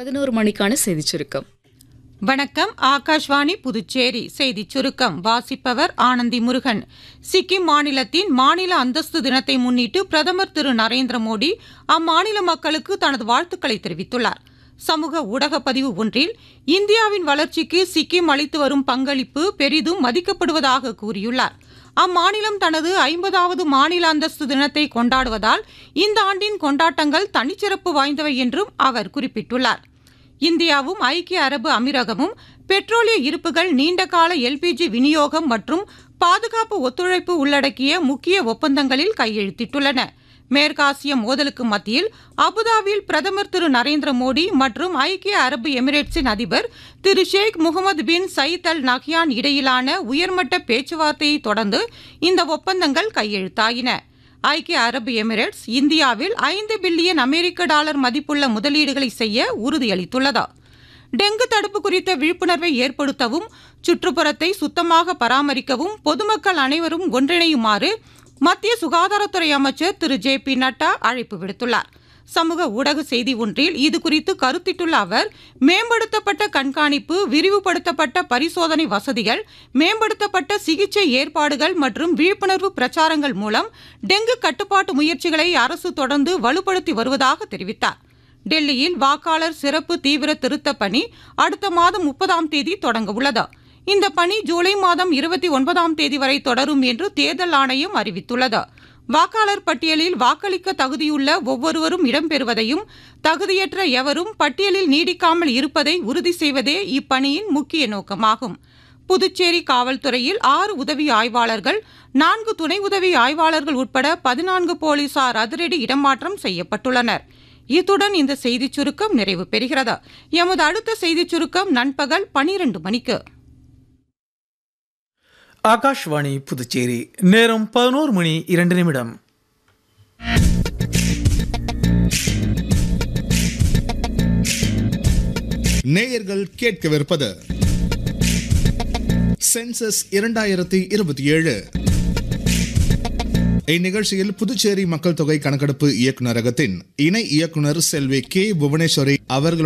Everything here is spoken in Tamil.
பதினோரு மணிக்கான செய்திச் சுருக்கம் வணக்கம் ஆகாஷ்வாணி புதுச்சேரி செய்திச் சுருக்கம் வாசிப்பவர் ஆனந்தி முருகன் சிக்கிம் மாநிலத்தின் மாநில அந்தஸ்து தினத்தை முன்னிட்டு பிரதமர் திரு நரேந்திர மோடி அம்மாநில மக்களுக்கு தனது வாழ்த்துக்களை தெரிவித்துள்ளார் சமூக ஊடக பதிவு ஒன்றில் இந்தியாவின் வளர்ச்சிக்கு சிக்கிம் அளித்து வரும் பங்களிப்பு பெரிதும் மதிக்கப்படுவதாக கூறியுள்ளார் அம்மாநிலம் தனது ஐம்பதாவது மாநில அந்தஸ்து தினத்தை கொண்டாடுவதால் இந்த ஆண்டின் கொண்டாட்டங்கள் தனிச்சிறப்பு வாய்ந்தவை என்றும் அவர் குறிப்பிட்டுள்ளார் இந்தியாவும் ஐக்கிய அரபு அமீரகமும் பெட்ரோலிய இருப்புகள் நீண்டகால எல்பிஜி விநியோகம் மற்றும் பாதுகாப்பு ஒத்துழைப்பு உள்ளடக்கிய முக்கிய ஒப்பந்தங்களில் கையெழுத்திட்டுள்ளன மேற்காசிய மோதலுக்கு மத்தியில் அபுதாபியில் பிரதமர் திரு நரேந்திர மோடி மற்றும் ஐக்கிய அரபு எமிரேட்ஸின் அதிபர் திரு Sheikh Mohammed bin Zayed Al Nahyan இடையிலான உயர்மட்ட பேச்சுவார்த்தையை தொடர்ந்து இந்த ஒப்பந்தங்கள் கையெழுத்தாயின ஐக்கிய அரபு எமிரேட்ஸ் இந்தியாவில் ஐந்து பில்லியன் அமெரிக்க டாலர் மதிப்புள்ள முதலீடுகளை செய்ய உறுதியளித்துள்ளது டெங்கு தடுப்பு குறித்த விழிப்புணர்வை ஏற்படுத்தவும் சுற்றுப்புறத்தை சுத்தமாக பராமரிக்கவும் பொதுமக்கள் அனைவரும் ஒன்றிணையுமாறு மத்திய சுகாதாரத்துறை அமைச்சர் திரு ஜே பி நட்டா அழைப்பு விடுத்துள்ளார் சமூக ஊடக செய்தி ஒன்றில் இது குறித்து கருத்திட்டுள்ள அவர் மேம்படுத்தப்பட்ட கண்காணிப்பு விரிவுபடுத்தப்பட்ட பரிசோதனை வசதிகள் மேம்படுத்தப்பட்ட சிகிச்சை ஏற்பாடுகள் மற்றும் விழிப்புணர்வு பிரச்சாரங்கள் மூலம் டெங்கு கட்டுப்பாட்டு முயற்சிகளை அரசு தொடர்ந்து வலுப்படுத்தி வருவதாக தெரிவித்தார் டெல்லியில் வாக்காளர் சிறப்பு தீவிர திருத்தப் பணி அடுத்த மாதம் முப்பதாம் தேதி தொடங்க உள்ளது இந்த பணி ஜூலை மாதம் இருபத்தி ஒன்பதாம் தேதி வரை தொடரும் என்று தேர்தல் ஆணையம் அறிவித்துள்ளது வாக்காளர் பட்டியலில் வாக்களிக்க தகுதியுள்ள ஒவ்வொருவரும் இடம்பெறுவதையும் தகுதியற்ற எவரும் பட்டியலில் நீடிக்காமல் இருப்பதை உறுதி செய்வதே இப்பணியின் முக்கிய நோக்கமாகும் புதுச்சேரி காவல்துறையில் ஆறு உதவி ஆய்வாளர்கள் நான்கு துணை உதவி ஆய்வாளர்கள் உட்பட பதினான்கு போலீசார் அதிரடி இடமாற்றம் செய்யப்பட்டுள்ளனர் இத்துடன் இந்த செய்திச் சுருக்கம் நிறைவு பெறுகிறது எமது அடுத்த செய்திச் சுருக்கம் நண்பகல் பனிரெண்டு மணிக்கு ஆகாஷ்வாணி புதுச்சேரி நேரம் பதினோரு மணி இரண்டு நிமிடம் நேயர்கள் கேட்கவிருப்பது சென்சஸ் இரண்டாயிரத்தி இருபத்தி ஏழு இந்நிகழ்ச்சியில் புதுச்சேரி மக்கள் தொகை கணக்கெடுப்பு இயக்குநரகத்தின் இணை இயக்குனர் செல்வி கே புவனேஸ்வரி அவர்கள்